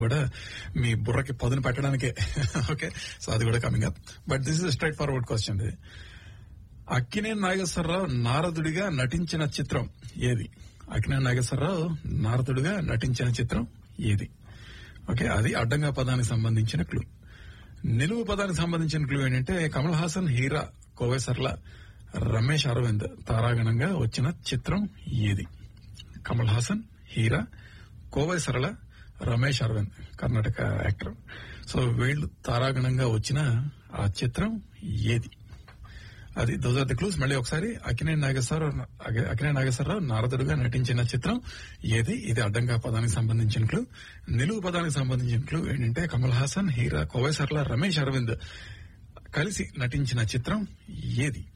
కూడా మీ బుర్రకి పదును పెట్టడానికే ఓకే సో అది కూడా coming up but this is straightforward question ఇది అక్కినేని నాగేశ్వరరావు నారదుడిగా నటించిన చిత్రం ఏది అక్కినేని నాగేశ్వరరావు నారదుడిగా నటించిన చిత్రం ఏది ఓకే అది అడ్డంగా పదానికి సంబంధించిన క్లూ నిలువు పదానికి సంబంధించిన క్లూ ఏంటంటే కమల్ హాసన్ హీరా కోవేసర్ల రమేష్ అరవింద్ తారాగణంగా వచ్చిన చిత్రం ఏది కమల్ హాసన్ హీరా కోవై సరళ రమేష్ అరవింద్ కర్ణాటక యాక్టర్ సో వీళ్ళు తారాగణంగా వచ్చిన ఆ చిత్రం ఏది అది దోస్ ఆర్ ది క్లూస్ మళ్ళీ ఒకసారి అకినేని నాగేశ్వరరావు అకినేని నాగేశ్వరరావు నారదుడుగా నటించిన చిత్రం ఏది ఇది అడ్డంగా పదానికి సంబంధించిన క్లూ నిలువు పదానికి సంబంధించిన క్లూ ఏంటంటే కమల్ హాసన్ హీరా కోవై సరళ రమేష్ అరవింద్ కలిసి నటించిన చిత్రం ఏది